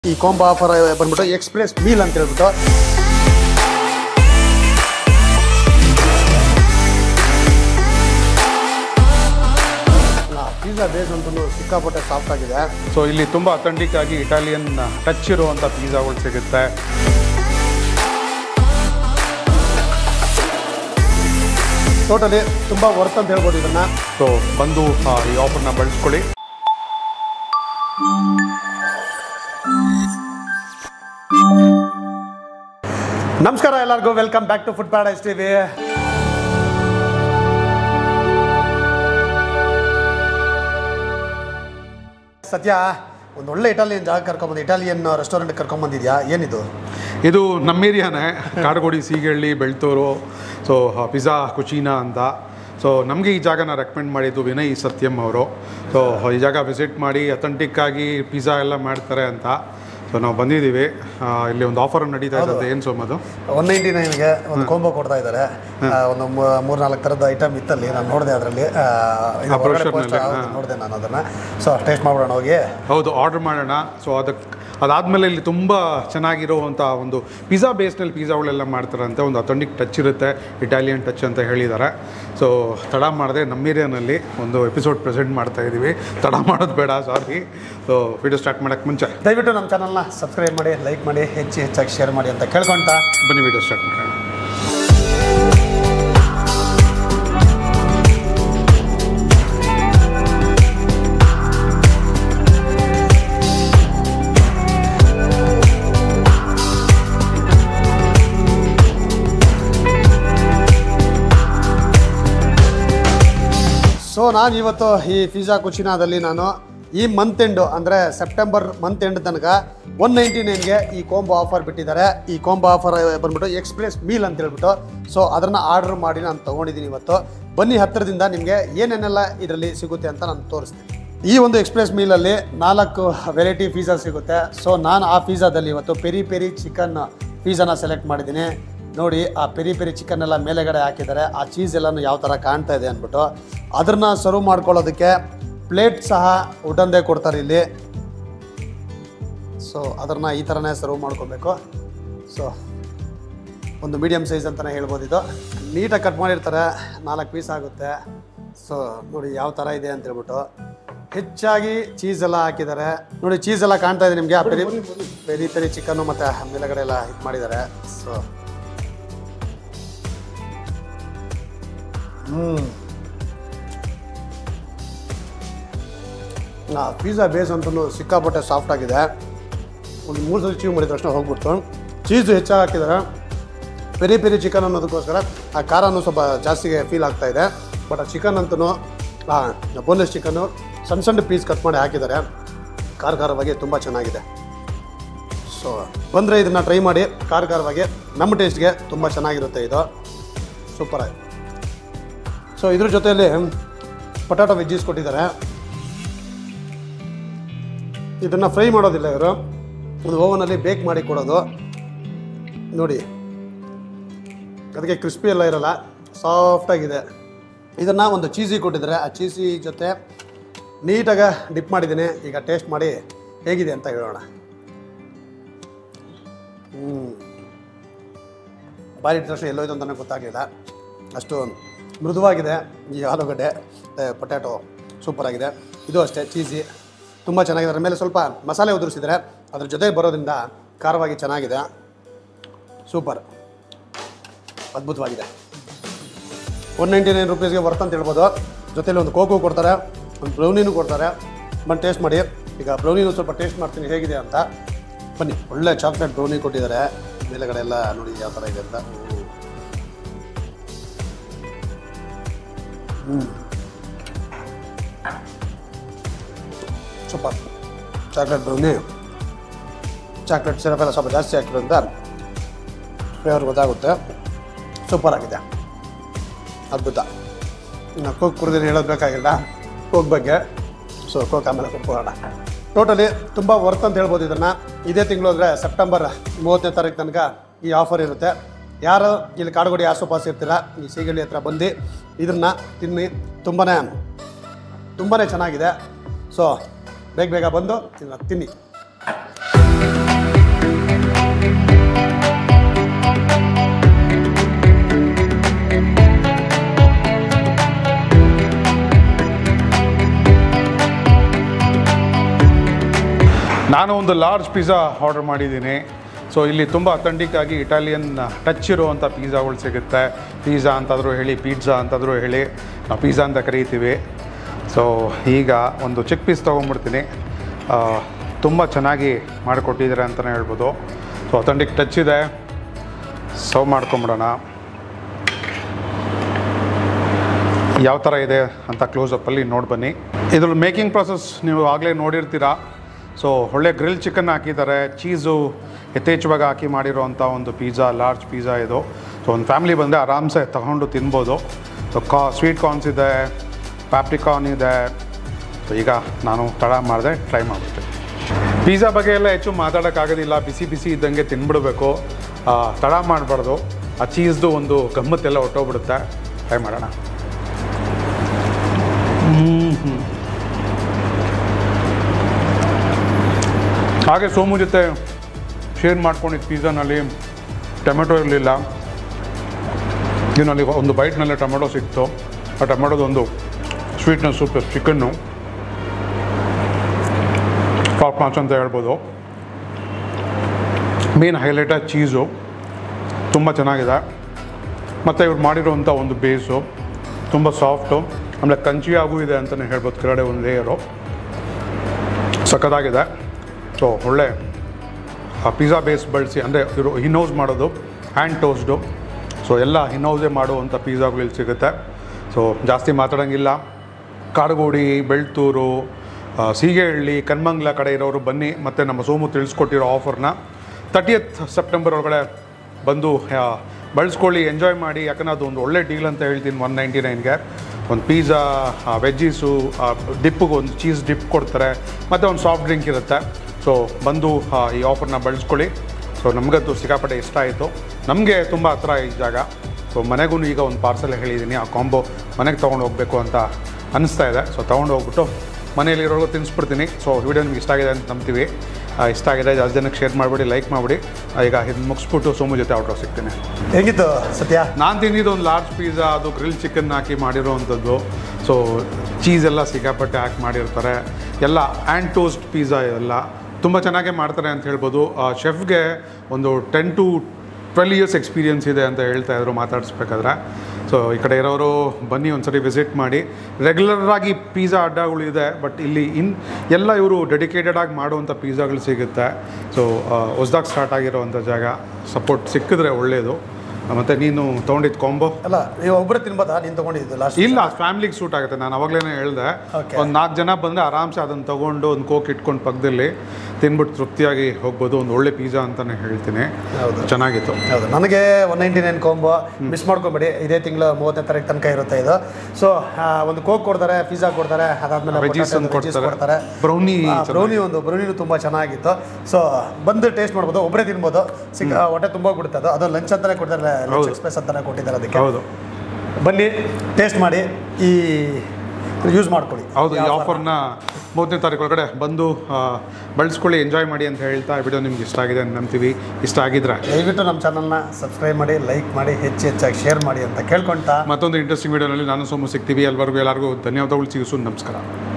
ಈ combo offer ಬಂದ್ಬಿಟ್ಟು express meal ಅಂತ ಹೇಳ್ಬಿಟ್ಟು ಪಿಜ್ಜಾ ಬೇಸ್ ಅಂತೂ ಸಿಕ್ಕಾಪಟ್ಟೆ ಸಾಫ್ಟ್ ಆಗಿದೆ ಸೊ ಇಲ್ಲಿ ತುಂಬ ಅಥೆಂಟಿಕ್ ಆಗಿ ಇಟಾಲಿಯನ್ ಟಚ್ ಇರುವಂಥ ಪಿಜ್ಜಾಗಳು ಸಿಗುತ್ತೆ ಟೋಟಲಿ ತುಂಬ ವರ್ತ್ ಅಂತ ಹೇಳ್ಬೋದು ಇದನ್ನ ಸೊ ಬಂದು ಆ, ಈ ಆಫರ್ನ ಬಳಸ್ಕೊಳ್ಳಿ ನಮಸ್ಕಾರ ಎಲ್ಲರಿಗೂ welcome back to food paradise TV Sathya ಒಂದು ಒಳ್ಳೆ ಇಟಾಲಿಯನ್ ಜಾಗ ಕರ್ಕೊಂಬಂದು ಇಟಾಲಿಯನ್ ರೆಸ್ಟೋರೆಂಟ್ ಕರ್ಕೊಂಬಂದಿದ್ಯಾ ಏನಿದು ಇದು ನಮ್ಮ ಏರಿಯಾನೇ Kadugodi Seegehalli Belathur so pizza cucina ಅಂತ ಸೊ ನಮಗೆ ಈ ಜಾಗನ ರೆಕಮೆಂಡ್ ಮಾಡಿದ್ದು ವಿನಯ್ ಸತ್ಯಂ ಅವರು ಸೊ ಈ ಜಾಗ ವಿಸಿಟ್ ಮಾಡಿ ಅಥೆಂಟಿಕ್ ಆಗಿ ಪಿಜ್ಜಾ ಎಲ್ಲ ಮಾಡ್ತಾರೆ ಅಂತ ಸೊ ನಾವು ಬಂದಿದ್ದೀವಿ ಆ, ಇಲ್ಲಿ ಒಂದು ಆಫರ್ ನಡೀತಾ ಇದೆ ಏನು ಸೋಮದು ಒನ್ ನೈಂಟಿ ನೈನ್ಗೆ ಒಂದು ಕೋಂಬೋ ಕೊಡ್ತಾ ಇದ್ದಾರೆ ಆ, ಒಂದು ಮೂರ್ನಾಲ್ಕು ಥರದ ಐಟಮ್ ಇತ್ತಲ್ಲಿ ನಾನು ನೋಡಿದೆ ಅದರಲ್ಲಿ brochure ನಲ್ಲಿ, ಹಾ. ನೋಡಿದೆ ನಾನು ಅದನ್ನು ಸೊ ಟೇಸ್ಟ್ ಮಾಡ್ಬಿಡೋಣ ಹೋಗಿ ಹೌದು ಆರ್ಡರ್ ಮಾಡೋಣ ಸೊ ಅದಕ್ಕೆ ಅದಾದಮೇಲೆ ಇಲ್ಲಿ ತುಂಬ ಚೆನ್ನಾಗಿರುವಂಥ ಒಂದು ಪಿಜ್ಜಾ ಬೇಸ್ನಲ್ಲಿ ಪಿಜ್ಜಾಗಳೆಲ್ಲ ಮಾಡ್ತಾರಂತೆ ಒಂದು ಅಥೆಂಟಿಕ್ ಟಚ್ ಇರುತ್ತೆ ಇಟಾಲಿಯನ್ ಟಚ್ ಅಂತ ಹೇಳಿದ್ದಾರೆ ಸೊ ತಡ ಮಾಡದೆ ನಮ್ಮ ಏರಿಯಾನಲ್ಲಿ ಒಂದು ಎಪಿಸೋಡ್ ಪ್ರೆಸೆಂಟ್ ಮಾಡ್ತಾ ಇದ್ದೀವಿ ತಡ ಮಾಡೋದು ಬೇಡ ಸಾರಿ ಸೊ ವಿಡಿಯೋ ಸ್ಟಾರ್ಟ್ ಮಾಡೋಕ್ಕೆ ಮುಂಚೆ ದಯವಿಟ್ಟು ನಮ್ಮ ಚಾನಲ್ನ ಸಬ್ಸ್ಕ್ರೈಬ್ ಮಾಡಿ ಲೈಕ್ ಮಾಡಿ ಹೆಚ್ಚು ಹೆಚ್ಚಾಗಿ ಶೇರ್ ಮಾಡಿ ಅಂತ ಕೇಳ್ಕೊಂತ ಬನ್ನಿ ವಿಡಿಯೋ ಸ್ಟಾರ್ಟ್ ಮಾಡೋಣ ಸೊ ನಾನು ಇವತ್ತು ಈ ಪಿಜ್ಜಾ ಕುಚಿನಾದಲ್ಲಿ ನಾನು ಈ ಮಂತ್ ಎಂಡು ಅಂದರೆ ಸೆಪ್ಟೆಂಬರ್ ಮಂತ್ ಎಂಡ್ ತನಕ ಒನ್ ನೈಂಟಿ ನೈನ್ಗೆ ಈ ಕೋಂಬೋ ಆಫರ್ ಬಿಟ್ಟಿದ್ದಾರೆ ಈ ಕೋಂಬೋ ಆಫರ್ ಬಂದ್ಬಿಟ್ಟು ಎಕ್ಸ್ಪ್ರೆಸ್ ಮೀಲ್ ಅಂತ ಹೇಳ್ಬಿಟ್ಟು ಸೊ ಅದನ್ನು ಆರ್ಡರ್ ಮಾಡಿ ನಾನು ತೊಗೊಂಡಿದ್ದೀನಿ ಇವತ್ತು ಬನ್ನಿ ಹತ್ತಿರದಿಂದ ನಿಮಗೆ ಏನೇನೆಲ್ಲ ಇದರಲ್ಲಿ ಸಿಗುತ್ತೆ ಅಂತ ನಾನು ತೋರಿಸ್ತೀನಿ ಈ ಒಂದು ಎಕ್ಸ್ಪ್ರೆಸ್ ಮೀಲಲ್ಲಿ ನಾಲ್ಕು ವೆರೈಟಿ ಪಿಜ್ಜಾ ಸಿಗುತ್ತೆ ಸೊ ನಾನು ಆ ಪಿಜ್ಜಾದಲ್ಲಿ ಇವತ್ತು ಪೆರಿ ಪೆರಿ ಚಿಕನ್ ಪಿಜ್ಜಾನ ಸೆಲೆಕ್ಟ್ ಮಾಡಿದ್ದೀನಿ ನೋಡಿ ಆ ಪೆರಿ ಪೆರಿ ಚಿಕನ್ ಎಲ್ಲ ಮೇಲೆಗಡೆ ಹಾಕಿದ್ದಾರೆ ಆ ಚೀಸ್ ಎಲ್ಲನೂ ಯಾವ ಥರ ಕಾಣ್ತಾ ಇದೆ ಅಂದ್ಬಿಟ್ಟು ಅದನ್ನು ಸರ್ವ್ ಮಾಡ್ಕೊಳ್ಳೋದಕ್ಕೆ ಪ್ಲೇಟ್ ಸಹ ಉಡಂದೇ ಕೊಡ್ತಾರೆ ಇಲ್ಲಿ ಸೊ ಅದನ್ನು ಈ ಥರನೇ ಸರ್ವ್ ಮಾಡ್ಕೋಬೇಕು ಸೊ ಒಂದು ಮೀಡಿಯಮ್ ಸೈಜ್ ಅಂತಲೇ ಹೇಳ್ಬೋದು ಇದು ನೀಟಾಗಿ ಕಟ್ ಮಾಡಿರ್ತಾರೆ ನಾಲ್ಕು ಪೀಸ್ ಆಗುತ್ತೆ ಸೊ ನೋಡಿ ಯಾವ ಥರ ಇದೆ ಅಂತ ಹೇಳ್ಬಿಟ್ಟು ಹೆಚ್ಚಾಗಿ ಚೀಸ್ ಎಲ್ಲ ಹಾಕಿದ್ದಾರೆ ನೋಡಿ ಚೀಸ್ ಎಲ್ಲ ಕಾಣ್ತಾ ಇದೆ ನಿಮಗೆ ಆ ಪೆರಿ ಪೆರಿ ಪೆರಿ ಚಿಕನ್ನು ಮತ್ತು ಮೇಲೆಗಡೆ ಎಲ್ಲ ಇದು ಮಾಡಿದ್ದಾರೆ ಸೊ ಹ್ಞೂ ಪಿಜ್ಜಾ ಬೇಸ್ ಅಂತೂ ಸಿಕ್ಕಾಪಟ್ಟೆ ಸಾಫ್ಟ್ ಆಗಿದೆ ಒಂದು ಮೂರು ಸಲ ಚೀವ್ ಮಾಡಿದ ತಕ್ಷಣ ಹೋಗ್ಬಿಡ್ತು ಚೀಸು ಹೆಚ್ಚಾಗಿ ಹಾಕಿದ್ದಾರೆ ಪೆರಿ ಪೆರಿ ಚಿಕನ್ ಅನ್ನೋದಕ್ಕೋಸ್ಕರ ಆ ಖಾರನೂ ಸ್ವಲ್ಪ ಜಾಸ್ತಿಗೆ ಫೀಲ್ ಆಗ್ತಾ ಇದೆ ಬಟ್ ಆ ಚಿಕನ್ ಅಂತೂ ಬೋನ್ಲೆಸ್ ಚಿಕನ್ನು ಸಣ್ಣ ಸಣ್ಣ ಪೀಸ್ ಕಟ್ ಮಾಡಿ ಹಾಕಿದ್ದಾರೆ ಖಾರ ಖಾರವಾಗಿ ತುಂಬ ಚೆನ್ನಾಗಿದೆ ಸೊ ಬಂದರೆ ಇದನ್ನು ಟ್ರೈ ಮಾಡಿ ಖಾರ ಖಾರವಾಗಿ ನಮ್ಮ ಟೇಸ್ಟ್ಗೆ ತುಂಬ ಚೆನ್ನಾಗಿರುತ್ತೆ ಇದು ಸೂಪರಾಗಿ ಸೊ ಇದ್ರ ಜೊತೆಯಲ್ಲಿ ಪೊಟ್ಯಾಟೊ ವೆಜ್ಜೀಸ್ ಕೊಟ್ಟಿದ್ದಾರೆ ಇದನ್ನು ಫ್ರೈ ಮಾಡೋದಿಲ್ಲ ಇವರು ಒಂದು ಓವನಲ್ಲಿ ಬೇಕ್ ಮಾಡಿ ಕೊಡೋದು ನೋಡಿ ಅದಕ್ಕೆ ಕ್ರಿಸ್ಪಿ ಎಲ್ಲ ಇರಲ್ಲ ಸಾಫ್ಟಾಗಿದೆ ಇದನ್ನು ಒಂದು ಚೀಸಿ ಕೊಟ್ಟಿದ್ದಾರೆ ಆ ಚೀಸಿ ಜೊತೆ ನೀಟಾಗಿ ಡಿಪ್ ಮಾಡಿದ್ದೀನಿ ಈಗ ಟೇಸ್ಟ್ ಮಾಡಿ ಹೇಗಿದೆ ಅಂತ ಹೇಳೋಣ ಹ್ಞೂ ಬಾರಿ ಇಟ್ಟ ತಕ್ಷಣ ಎಲ್ಲೋಯ್ತು ಅಂತ ನನಗೆ ಗೊತ್ತಾಗಲಿಲ್ಲ ಅಷ್ಟು ಮೃದುವಾಗಿದೆ ಈ ಆಲೂಗಡ್ಡೆ ಪೊಟ್ಯಾಟೊ ಸೂಪರ್ ಆಗಿದೆ ಇದು ಅಷ್ಟೇ ಚೀಸಿ ತುಂಬ ಚೆನ್ನಾಗಿದೆ ಅದರ ಮೇಲೆ ಸ್ವಲ್ಪ ಮಸಾಲೆ ಉದುರಿಸಿದರೆ ಅದ್ರ ಜೊತೆ ಬರೋದ್ರಿಂದ ಖಾರವಾಗಿ ಚೆನ್ನಾಗಿದೆ ಸೂಪರ್ ಅದ್ಭುತವಾಗಿದೆ ಒನ್ ನೈಂಟಿ ನೈನ್ ರುಪೀಸ್ಗೆ ವರ್ತ್ ಅಂತ ಹೇಳ್ಬೋದು ಜೊತೆಲಿ ಒಂದು ಕೋಕು ಕೊಡ್ತಾರೆ ಒಂದು ಬ್ರೌನಿನೂ ಕೊಡ್ತಾರೆ ಬಂದು ಟೇಸ್ಟ್ ಮಾಡಿ ಈಗ ಬ್ರೌನಿನೂ ಸ್ವಲ್ಪ ಟೇಸ್ಟ್ ಮಾಡ್ತೀನಿ ಹೇಗಿದೆ ಅಂತ ಬನ್ನಿ ಒಳ್ಳೆ ಚಾಕ್ಲೇಟ್ ಬ್ರೌನಿ ಕೊಟ್ಟಿದ್ದಾರೆ ಮೇಲೆಗಡೆ ಎಲ್ಲ ನೋಡಿ ಯಾವ ಥರ ಇದೆ ಅಂತ super chocolate brownie chocolate syrup ಎಲ್ಲ ಸ್ವಲ್ಪ ಜಾಸ್ತಿ ಹಾಕಿರೋದ್ರಿಂದ ಫ್ಲೇವರ್ ಗೊತ್ತಾಗುತ್ತೆ ಸೂಪರ್ ಆಗಿದೆ ಅದ್ಭುತ ಇನ್ನು ಕೋಕ್ ಕುಡಿದ್ರೆ ಹೇಳೋದು ಬೇಕಾಗಿಲ್ಲ ಕೋಕ್ ಬಗ್ಗೆ ಸೊ ಕೋಕ್ ಆಮೇಲೆ ಕೊಟ್ಕೊಳ್ಳೋಣ ಟೋಟಲಿ ತುಂಬ ವರ್ತ್ ಅಂತ ಹೇಳ್ಬೋದು ಇದನ್ನು ಇದೇ ತಿಂಗಳು ಅಂದರೆ ಸೆಪ್ಟೆಂಬರ್ ಮೂವತ್ತನೇ ತಾರೀಕು ತನಕ ಈ ಆಫರ್ ಇರುತ್ತೆ ಯಾರು ಇಲ್ಲಿ ಕಾಡುಗೋಡಿ ಆಸುಪಾಸು ಇರ್ತೀರ ಈ ಸೀಗಳಿ ಹತ್ರ ಬಂದು ಇದನ್ನು ತಿನ್ನಿ ತುಂಬಾ ತುಂಬಾ ಚೆನ್ನಾಗಿದೆ ಸೊ ಬೇಗ ಬೇಗ ಬಂದು ಇದನ್ನ ತಿನ್ನಿ ನಾನು ಒಂದು ಲಾರ್ಜ್ ಪಿಜ್ಜಾ ಆರ್ಡರ್ ಮಾಡಿದ್ದೀನಿ ಸೊ ಇಲ್ಲಿ ತುಂಬ ಅಥೆಂಟಿಕ್ ಆಗಿ ಇಟಾಲಿಯನ್ ಟಚ್ ಇರುವಂಥ ಪಿಜ್ಜಾಗಳು ಸಿಗುತ್ತೆ ಪಿಜ್ಜಾ ಅಂತಾದರೂ ಹೇಳಿ ಪಿಜ್ಜಾ ಅಂತಾದರೂ ಹೇಳಿ ನಾವು ಪಿಜ್ಜಾ ಅಂತ ಕರಿತೀವಿ ಸೊ ಈಗ ಒಂದು ಚಿಕ್ಕ ಪೀಸ್ ತೊಗೊಂಬಿಡ್ತೀನಿ ತುಂಬ ಚೆನ್ನಾಗಿ ಮಾಡಿಕೊಟ್ಟಿದ್ದಾರೆ ಅಂತಲೇ ಹೇಳ್ಬೋದು ಸೊ ಅಥೆಂಟಿಕ್ ಟಚ್ ಇದೆ ಸರ್ವ್ ಮಾಡ್ಕೊಂಬಿಡೋಣ ಯಾವ ಥರ ಇದೆ ಅಂತ ಕ್ಲೋಸಪ್ಪಲ್ಲಿ ನೋಡಿ ಬನ್ನಿ ಇದ್ರ ಮೇಕಿಂಗ್ ಪ್ರಾಸೆಸ್ ನೀವು ಆಗಲೇ ನೋಡಿರ್ತೀರಾ ಸೊ ಒಳ್ಳೆ ಗ್ರಿಲ್ ಚಿಕನ್ ಹಾಕಿದ್ದಾರೆ ಚೀಸು ಯಥೇಚ್ಛವಾಗಿ ಹಾಕಿ ಮಾಡಿರೋವಂಥ ಒಂದು ಪಿಜ್ಜಾ ಲಾರ್ಜ್ ಪಿಜ್ಜಾ ಇದು ಸೊ ಒಂದು ಫ್ಯಾಮ್ಲಿ ಬಂದರೆ ಆರಾಮ್ಸೆ ತಗೊಂಡು ತಿನ್ಬೋದು ಸೊ ಕಾ ಸ್ವೀಟ್ ಕಾರ್ನ್ಸ್ ಇದೆ ಪ್ಯಾಪ್ರಿಕಾರ್ನ್ ಇದೆ ಸೊ ಈಗ ನಾನು ತಡ ಮಾಡಿದೆ ಟ್ರೈ ಮಾಡ್ಬಿಡ್ತೀನಿ ಪಿಜ್ಜಾ ಬಗ್ಗೆ ಎಲ್ಲ ಹೆಚ್ಚು ಮಾತಾಡೋಕ್ಕಾಗೋದಿಲ್ಲ ಬಿಸಿ ಬಿಸಿ ಇದ್ದಂಗೆ ತಿನ್ಬಿಡ್ಬೇಕು ಆ, ತಡ ಮಾಡಬಾರ್ದು ಆ ಚೀಸ್ದು ಒಂದು ಗಮ್ಮತ್ತೆಲ್ಲ ಹೊಟ್ಟೋಗ್ಬಿಡುತ್ತೆ ಟ್ರೈ ಮಾಡೋಣ ಹಾಗೆ ಸೋಮು ಜೊತೆ ಶೇರ್ ಮಾಡ್ಕೊಂಡಿದ್ದು ಪಿಜ್ಜಾನಲ್ಲಿ ಟೊಮೆಟೊ ಇರಲಿಲ್ಲ ಇದರಲ್ಲಿ ಒಂದು ಬೈಟ್ನಲ್ಲೇ ಟೊಮೆಟೊ ಸಿಕ್ತು ಆ ಟೊಮೆಟೊದು ಒಂದು ಸ್ವೀಟ್ನೆಸ್ ಸೂಪರ್ ಚಿಕನ್ನು ಟಾಪ್ ಮಾಚ್ ಅಂತ ಹೇಳ್ಬೋದು ಮೇನ್ ಹೈಲೈಟ ಚೀಸು ತುಂಬ ಚೆನ್ನಾಗಿದೆ ಮತ್ತು ಇವ್ರು ಮಾಡಿರೋವಂಥ ಒಂದು ಬೇಸು ತುಂಬ ಸಾಫ್ಟು ಆಮೇಲೆ ಕಂಚಿ ಆಗೂ ಇದೆ ಅಂತಲೇ ಹೇಳ್ಬೋದು ಕೆಳಗಡೆ ಒಂದು ಲೇಯರು ಸಖತ್ತಾಗಿದೆ ಸೊ ಒಳ್ಳೆ ಪಿಜ್ಜಾ ಬೇಸ್ ಬಳಸಿ ಅಂದರೆ ಇವರು ಹಿನೌಸ್ ಮಾಡೋದು ಹ್ಯಾಂಡ್ ಟೋಸ್ಟು ಸೊ ಎಲ್ಲ ಹಿನೌಸೇ ಮಾಡುವಂಥ ಪಿಜ್ಜಾಗಳು ಇಲ್ಲಿ ಸಿಗುತ್ತೆ ಸೊ ಜಾಸ್ತಿ ಮಾತಾಡೋಂಗಿಲ್ಲ ಕಾಡುಗೋಡಿ ಬೆಳ್ತೂರು ಆ, ಸೀಗೆಹಳ್ಳಿ ಕನ್ಮಂಗ್ಲ ಕಡೆ ಇರೋರು ಬನ್ನಿ ಮತ್ತು ನಮ್ಮ ಸೋಮು ತಿಳಿಸ್ಕೊಟ್ಟಿರೋ ಆಫರ್ನ ತರ್ಟಿಯತ್ ಸೆಪ್ಟೆಂಬರ್ ಒಳಗಡೆ ಬಂದು ಆ, ಬಳಸ್ಕೊಳ್ಳಿ ಎಂಜಾಯ್ ಮಾಡಿ ಯಾಕಂದ್ರೆ ಅದು ಒಂದು ಒಳ್ಳೆ ಡೀಲ್ ಅಂತ ಹೇಳ್ತೀನಿ ಒನ್ ನೈಂಟಿ ನೈನ್ಗೆ ಒಂದು ಪಿಜ್ಜಾ ವೆಜ್ಜೀಸು ಡಿಪ್ಪಿಗೆ ಒಂದು ಚೀಸ್ ಡಿಪ್ ಕೊಡ್ತಾರೆ ಮತ್ತು ಒಂದು ಸಾಫ್ಟ್ ಡ್ರಿಂಕ್ ಇರುತ್ತೆ ಸೊ ಬಂದು ಆ, ಈ ಆಫರ್ನ ಬಳಸ್ಕೊಳ್ಳಿ ಸೊ ನಮಗಂತೂ ಸಿಕ್ಕಾಪಟ್ಟೆ ಇಷ್ಟ ಆಯಿತು ನಮಗೆ ತುಂಬ ಹತ್ರ ಈ ಜಾಗ ಸೊ ಮನೆಗೂ ಈಗ ಒಂದು ಪಾರ್ಸಲ್ ಹೇಳಿದ್ದೀನಿ ಆ ಕಾಂಬೋ ಮನೆಗೆ ತೊಗೊಂಡು ಹೋಗಬೇಕು ಅಂತ ಅನಿಸ್ತಾ ಇದೆ ಸೊ ತೊಗೊಂಡು ಹೋಗ್ಬಿಟ್ಟು ಮನೆಯಲ್ಲಿರೋರ್ಗು ತಿನ್ನಿಸ್ಬಿಡ್ತೀನಿ ಸೊ ವಿಡಿಯೋ ನಿಮ್ಗೆ ಇಷ್ಟ ಆಗಿದೆ ಅಂತ ನಂಬ್ತೀವಿ ಆ, ಇಷ್ಟ ಆಗಿದೆ ಜಾಸ್ತಿ ಜನಕ್ಕೆ ಶೇರ್ ಮಾಡಿಬಿಡಿ ಲೈಕ್ ಮಾಡಿಬಿಡಿ ಈಗ ಇದನ್ನ ಮುಗಿಸ್ಬಿಟ್ಟು ಸೋಮು ಜೊತೆ ಆರ್ಡ್ರ್ ಸಿಗ್ತೀನಿ ಹೆಂಗಿತ್ತು ಸತ್ಯ ನಾನು ತಿಂದಿದ್ದು ಒಂದು ಲಾರ್ಜ್ ಪಿಜ್ಜಾ ಅದು ಗ್ರಿಲ್ ಚಿಕನ್ ಹಾಕಿ ಮಾಡಿರೋವಂಥದ್ದು ಸೊ ಚೀಸ್ ಎಲ್ಲ ಸಿಕ್ಕಾಪಟ್ಟೆ ಹಾಕಿ ಮಾಡಿರ್ತಾರೆ ಎಲ್ಲ ಆ್ಯಂಡ್ ಟೋಸ್ಟ್ ಪಿಜ್ಜಾ ಎಲ್ಲ ತುಂಬ ಚೆನ್ನಾಗೇ ಮಾಡ್ತಾರೆ ಅಂತ ಹೇಳ್ಬೋದು ಶೆಫ್ಗೆ ಒಂದು ten to twelve years experience ಇದೆ ಅಂತ ಹೇಳ್ತಾ ಇದ್ರು ಮಾತಾಡಿಸ್ಬೇಕಾದ್ರೆ ಸೊ ಈ ಕಡೆ ಇರೋರು ಬನ್ನಿ ಒಂದ್ಸರಿ ವಿಸಿಟ್ ಮಾಡಿ ರೆಗ್ಯುಲರಾಗಿ ಪಿಜ್ಜಾ ಅಡ್ಡಗಳು ಇದೆ ಬಟ್ ಇಲ್ಲಿ ಇನ್ ಎಲ್ಲ ಇವರು ಡೆಡಿಕೇಟೆಡ್ ಆಗಿ ಮಾಡುವಂಥ ಪಿಜ್ಜಾಗಳು ಸಿಗುತ್ತೆ ಸೊ ಹೊಸ್ದಾಗಿ ಸ್ಟಾರ್ಟ್ ಆಗಿರೋವಂಥ ಜಾಗ ಸಪೋರ್ಟ್ ಸಿಕ್ಕಿದ್ರೆ ಒಳ್ಳೆಯದು ಮತ್ತು ನೀನು ತೊಗೊಂಡಿದ್ದು ಕಾಂಬೋ ಅಲ್ಲ ನೀವು ಒಬ್ಬರೇ ತಿನ್ಬೋದಾ ನೀನು ತೊಗೊಂಡಿದ್ದು ಲಾಸ್ಟ್ ಇಲ್ಲ ಫ್ಯಾಮಿಲಿಗೆ ಸೂಟ್ ಆಗುತ್ತೆ ನಾನು ಅವಾಗಲೇ ಹೇಳಿದೆ Okay. ಒಂದು ನಾಲ್ಕು ಜನ ಬಂದರೆ ಆರಾಮ್ಸೆ ಅದನ್ನು ತೊಗೊಂಡು ಒಂದು ಕೋಕ್ ಇಟ್ಕೊಂಡು ಪಕ್ಕದಲ್ಲಿ ತಿನ್ಬಿಟ್ಟು ತೃಪ್ತಿಯಾಗಿ ಹೋಗ್ಬೋದು ಒಂದು ಒಳ್ಳೆ ಪಿಜ್ಜಾ ಅಂತಲೇ ಹೇಳ್ತೀನಿ ಹೌದು. ಚೆನ್ನಾಗಿತ್ತು ಹೌದು ನನಗೆ one ninety nine combo miss ಮಾಡ್ಕೊಂಬೇಡಿ ಇದೇ ತಿಂಗಳು ಮೂವತ್ತನೇ ತಾರೀಕು ತನಕ ಇರುತ್ತೆ ಇದು ಸೊ ಒಂದು ಕೋಕ್ ಕೊಡ್ತಾರೆ ಪಿಜ್ಜಾ ಕೊಡ್ತಾರೆ ಅದಾದ್ಮೇಲೆ ವೆಜ್ಜೀಸ್ ಒಂದು veggies ಕೊಡ್ತಾರೆ ಬ್ರೌನಿ ಬ್ರೌನಿ ಒಂದು ಬ್ರೌನಿನೂ ತುಂಬ ಚೆನ್ನಾಗಿತ್ತು ಸೊ ಬಂದು ಟೇಸ್ಟ್ ಮಾಡ್ಬೋದು ಒಬ್ಬರೇ ತಿನ್ಬೋದು ಸಿಕ್ಕ ಹೊಟ್ಟೆ ತುಂಬ ಕೊಡುತ್ತೆ ಅದು ಅದು ಲಂಚ್ ಅಂತಾನೆ ಕೊಡ್ತಾರೆ ಲಂಚ್ ಹೌದು. ಎಕ್ಸ್ಪ್ರೆಸ್ ಅಂತಾನೆ ಕೊಟ್ಟಿದ್ದಾರೆ ಅದಕ್ಕೆ ಹೌದು ಬನ್ನಿ ಟೇಸ್ಟ್ ಮಾಡಿ ಈ ಯೂಸ್ ಮಾಡ್ಕೊಳ್ಳಿ ಹೌದು ಈ ಆಫರ್ನ ಮೂವತ್ತನೇ ತಾರೀಕು ಒಳಗಡೆ ಬಂದು ಆ, ಬಳಸ್ಕೊಳ್ಳಿ ಎಂಜಾಯ್ ಮಾಡಿ ಅಂತ ಹೇಳ್ತಾ ವಿಡಿಯೋ ನಿಮ್ಗೆ ಇಷ್ಟ ಆಗಿದೆ ಅಂತ ನಂಬ್ತೀವಿ ಇಷ್ಟ ಆಗಿದ್ರೆ ದಯವಿಟ್ಟು ನಮ್ಮ ಚಾನಲ್ನ ಸಬ್ಸ್ಕ್ರೈಬ್ ಮಾಡಿ ಲೈಕ್ ಮಾಡಿ ಹೆಚ್ಚು ಹೆಚ್ಚಾಗಿ ಶೇರ್ ಮಾಡಿ ಅಂತ ಕೇಳ್ಕೊಂತಾ ಮತ್ತೊಂದು ಇಂಟ್ರೆಸ್ಟಿಂಗ್ ವಿಡಿಯೋನಲ್ಲಿ ನಾನು ಸೋಮು ಸಿಗ್ತೀವಿ ಎಲ್ಲರಿಗೂ ಎಲ್ಲರಿಗೂ ಧನ್ಯವಾದಗಳು ಸಿಗಿಸು ನಮಸ್ಕಾರ